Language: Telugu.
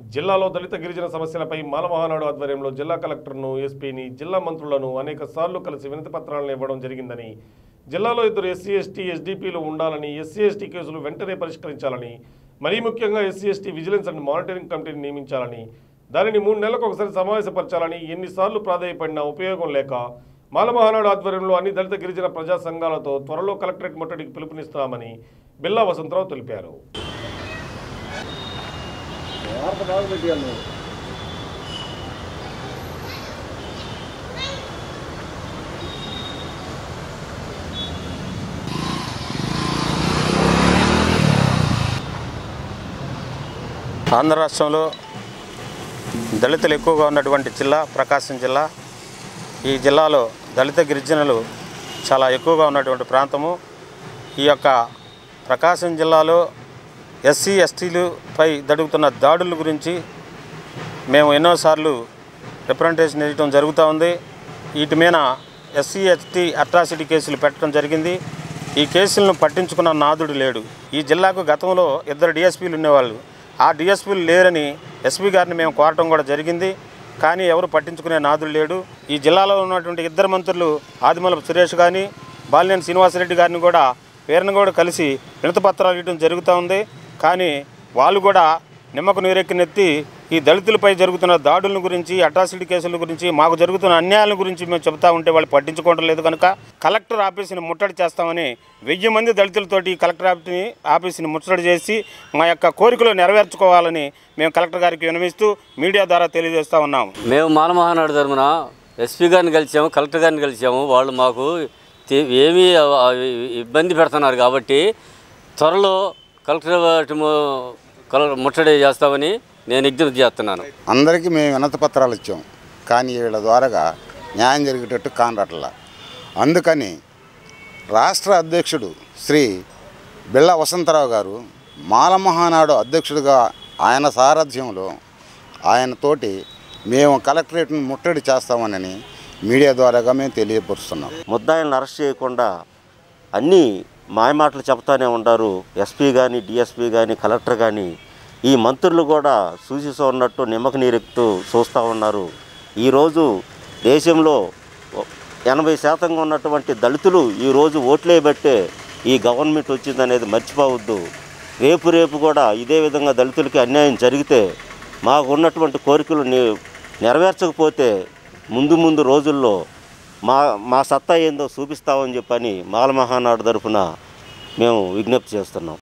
జిల్లాలో దళిత గిరిజన సమస్యలపై మాలమహానాడు ఆధ్వర్యంలో జిల్లా కలెక్టర్ను ఎస్పీని జిల్లా మంత్రులను అనేక సార్లు కలిసి వినతి పత్రాలను ఇవ్వడం జరిగిందని జిల్లాలో ఇద్దరు ఎస్సీ ఎస్టీ ఎస్డీపీలు ఉండాలని ఎస్సీ ఎస్టీ కేసులు వెంటనే పరిష్కరించాలని మరీ ముఖ్యంగా SC ST vigilance and monitoring కమిటీని నియమించాలని దానిని మూడు నెలలకు ఒకసారి సమావేశపరచాలని ఎన్నిసార్లు ప్రాధాయపడినా ఉపయోగం లేక మాలమహానాడు ఆధ్వర్యంలో అన్ని దళిత గిరిజన ప్రజా సంఘాలతో త్వరలో కలెక్టరేట్ ముట్టడికి పిలుపునిస్తున్నామని బిల్లా వసంతరావు తెలిపారు ఆంధ్ర రాష్ట్రంలో దళితులు ఎక్కువగా ఉన్నటువంటి జిల్లా ప్రకాశం జిల్లా ఈ జిల్లాలో దళిత గిరిజనులు చాలా ఎక్కువగా ఉన్నటువంటి ప్రాంతము ఈ యొక్క ప్రకాశం జిల్లాలో ఎస్సీ ఎస్టీలపై జరుగుతున్న దాడుల గురించి మేము ఎన్నోసార్లు రిప్రజెంటేషన్ ఇవ్వడం జరుగుతూ ఉంది వీటి మీద ఎస్సీ ఎస్టీ అట్రాసిటీ కేసులు పెట్టడం జరిగింది ఈ కేసులను పట్టించుకున్న నాదుడు లేడు ఈ జిల్లాకు గతంలో ఇద్దరు డిఎస్పీలు ఉండేవాళ్ళు ఆ డిఎస్పీలు లేరని ఎస్పీ గారిని మేము కోరటం కూడా జరిగింది కానీ ఎవరు పట్టించుకునే నాదుడు లేడు ఈ జిల్లాలో ఉన్నటువంటి ఇద్దరు మంత్రులు ఆదిమూలపు సురేష్ కానీ బాలినేని శ్రీనివాసరెడ్డి గారిని కూడా వీరిని కూడా కలిసి వినతిపత్రాలు ఇవ్వడం జరుగుతూ ఉంది కానీ వాళ్ళు కూడా నిమ్మకు నీరెక్కినెత్తి ఈ దళితులపై జరుగుతున్న దాడుల గురించి అట్రాసిటీ కేసుల గురించి మాకు జరుగుతున్న అన్యాయాల గురించి మేము చెబుతా ఉంటే వాళ్ళు పట్టించుకోవడం లేదు కనుక కలెక్టర్ ఆఫీసుని ముట్టడి చేస్తామని వెయ్యి మంది దళితులతోటి కలెక్టర్ ఆఫీస్ని ఆఫీసుని ముట్టడి చేసి మా యొక్క కోరికలు నెరవేర్చుకోవాలని మేము కలెక్టర్ గారికి వినవిస్తూ మీడియా ద్వారా తెలియజేస్తా ఉన్నాము మేము మానమహానాడు తరపున ఎస్పీ గారిని కలిసాము కలెక్టర్ గారిని కలిసాము వాళ్ళు మాకు తే- ఏమీ అవ- అవి ఇబ్బంది పెడుతున్నారు కాబట్టి త్వరలో కలెక్టర్ వాటి ము- కల ముట్టడి చేస్తామని నేను విజ్ఞప్తి చేస్తున్నాను అందరికీ మేము వినతి పత్రాలు ఇచ్చాం కానీ వీళ్ళ ద్వారాగా న్యాయం జరిగేటట్టు కానట్లా అందుకని రాష్ట్ర అధ్యక్షుడు శ్రీ బిళ్ళ వసంతరావు గారు మాలమహానాడు అధ్యక్షుడిగా ఆయన సారథ్యంలో ఆయనతోటి మేము కలెక్టరేట్ను ముట్టడి చేస్తామని మీడియా ద్వారాగా మేము తెలియపరుస్తున్నాం ముద్దాయిలను అరెస్ట్ చేయకుండా అన్నీ మాయమాటలు చెప్తానే ఉంటారు ఎస్పీ కానీ డిఎస్పీ కానీ కలెక్టర్ కానీ ఈ మంత్రులు కూడా సూచిస్తూ ఉన్నట్టు నిమ్మక నీరెక్కుతూ చూస్తూ ఉన్నారు ఈరోజు దేశంలో ఎనభై శాతంగా ఉన్నటువంటి దళితులు ఈరోజు ఓట్లేయబట్టే ఈ గవర్నమెంట్ వచ్చిందనేది మర్చిపోవద్దు రేపు రేపు కూడా ఇదే విధంగా దళితులకి అన్యాయం జరిగితే మాకు ఉన్నటువంటి కోరికలు నె- నెరవేర్చకపోతే ముందు ముందు రోజుల్లో మా మా సత్తా ఏందో చూపిస్తామని చెప్పని మాల మహానాడు తరపున మేము విజ్ఞప్తి చేస్తున్నాం